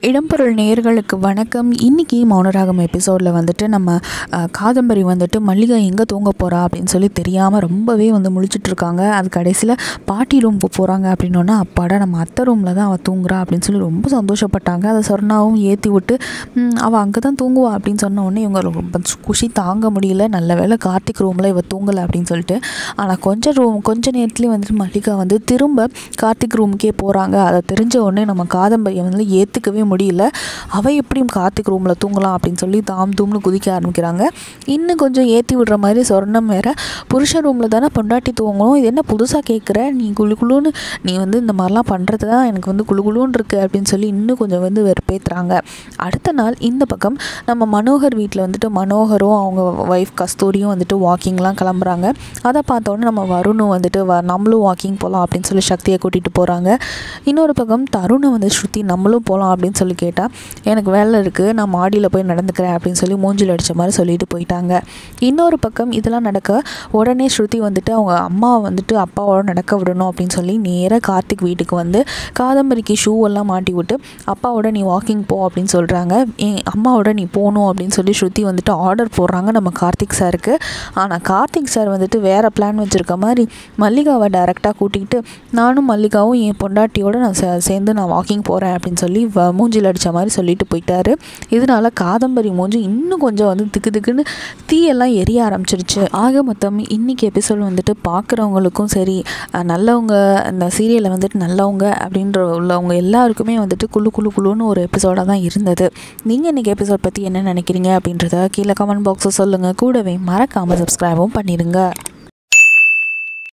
இடம்பொருள் நேயர்களுக்கு வணக்கம் இன்றைக்கி மௌனராகம் எபிசோடில் வந்துட்டு நம்ம அஹ், காதம்பரி வந்துட்டு மல்லிகா எங்கே தூங்க போகிறா அப்படின்னு சொல்லி தெரியாமல் ரொம்பவே வந்து முழிச்சிட்டு இருக்காங்க அது கடைசியில் பாட்டி ரூமுக்கு போகிறாங்க அப்படின்னோன்னா அப்பாடா நம்ம அத்தை ரூமில் தான் அவள் தூங்குறா அப்படின்னு சொல்லி ரொம்ப சந்தோஷப்பட்டாங்க அதை சொர்ணாவும் ஏற்றி விட்டு "ம், அவள் அங்கே தான் தூங்குவா அப்படின்னு சொன்ன உடனே இவங்க ரொம்ப குஷி தாங்க முடியல நல்ல வேளை கார்த்திக் ரூமில் இவள் தூங்கலை அப்படின்னு சொல்லிட்டு ஆனால் கொஞ்சம் ரூம் கொஞ்ச நேரத்துலேயே வந்துட்டு மல்லிகா வந்து திரும்ப கார்த்திக் ரூமுக்கே போகிறாங்க அதை தெரிஞ்ச உடனே நம்ம காதம்பரியை வந்து ஏற்றுக்கவே முடியல அவள் எப்படியும் கார்த்திக் ரூமில் தூங்கலாம் அப்படின்னு சொல்லி தாம் தூம்னு குதிக்க ஆரம்பிக்கிறாங்க இன்னும் கொஞ்சம் ஏற்றி விடுற மாதிரி சொர்ணம் வேற புருஷ ரூமில் தானே பொண்டாட்டி தூங்கணும் இது என்ன புதுசாக கேட்குற நீ குளு குளுன்னு நீ வந்து இந்த மாதிரிலாம் பண்ணுறது தான் எனக்கு வந்து குளு குளுன்னு இருக்கு அப்படின்னு சொல்லி இன்னும் கொஞ்சம் வந்து வெறுப்பேற்றுறாங்க அடுத்த நாள் இந்த பக்கம் நம்ம மனோகர் வீட்டில் வந்துட்டு மனோகரும் அவங்க ஒய்ஃப் கஸ்தூரியும் வந்துட்டு வாக்கிங்லாம் கிளம்புறாங்க அதை பார்த்தோன்னே நம்ம வருணும் வந்துட்டு வ நம்மளும் வாக்கிங் போகலாம் அப்படின்னு சொல்லி சக்தியை கூட்டிகிட்டு போகிறாங்க இன்னொரு பக்கம் தருணை வந்து ஸ்ருதி நம்மளும் போகலாம் அப்படின்னு சொல்லி கேட்டால் எனக்கு வேலை இருக்குது நான் மாடியில் போய் நடந்துக்கிறேன் அப்படின்னு சொல்லி மூஞ்சில் அடித்த மாதிரி சொல்லிட்டு போயிட்டாங்க இன்னொரு பக்கம் இதெல்லாம் நடக்க உடனே ஸ்ருதி வந்துட்டு அவங்க அம்மாவை வந்துட்டு அப்பாவோட நடக்க விடணும் அப்படின்னு சொல்லி நேராக கார்த்திக் வீட்டுக்கு வந்து காதம்பரிக்கு ஷூ எல்லாம் மாட்டி விட்டு அப்பாவோட நீ வாக்கிங் போ அப்படின்னு சொல்கிறாங்க என் அம்மாவோட நீ போகணும் அப்படின்னு சொல்லி ஸ்ருதி வந்துட்டு ஆர்டர் போடுறாங்க நம்ம கார்த்திக் சாருக்கு ஆனால் கார்த்திக் சார் வந்துட்டு வேறு பிளான் வச்சுருக்க மாதிரி மல்லிகாவை டைரெக்டாக கூட்டிகிட்டு நானும் மல்லிகாவும் என் பொண்டாட்டியோட நான் சே- சேர்ந்து நான் வாக்கிங் போகிறேன் அப்படின்னு சொல்லி வ- மூஞ்சில் அடித்த மாதிரி சொல்லிட்டு போயிட்டாரு இதனால காதம்பரி மூஞ்சி இன்னும் கொஞ்சம் வந்து திக்கு திக்குன்னு தீயெல்லாம் எரிய ஆரம்பிச்சிருச்சு ஆக மொத்தம் இன்னைக்கு எபிசோட் வந்துட்டு பார்க்குறவங்களுக்கும் சரி அஹ், நல்லவங்க இந்த சீரியலை வந்துட்டு நல்லவங்க அப்படின்ற உள்ளவங்க எல்லாருக்குமே வந்துட்டு குளு குளு குளுன்னு ஒரு எபிசோடாக தான் இருந்தது நீங்கள் இன்றைக்கி எபிசோட் பற்றி என்ன நினைக்கிறீங்க அப்படின்றத கீழே கமெண்ட் பாக்ஸில் சொல்லுங்கள் கூடவே மறக்காமல் சப்ஸ்கிரைபும் பண்ணிடுங்க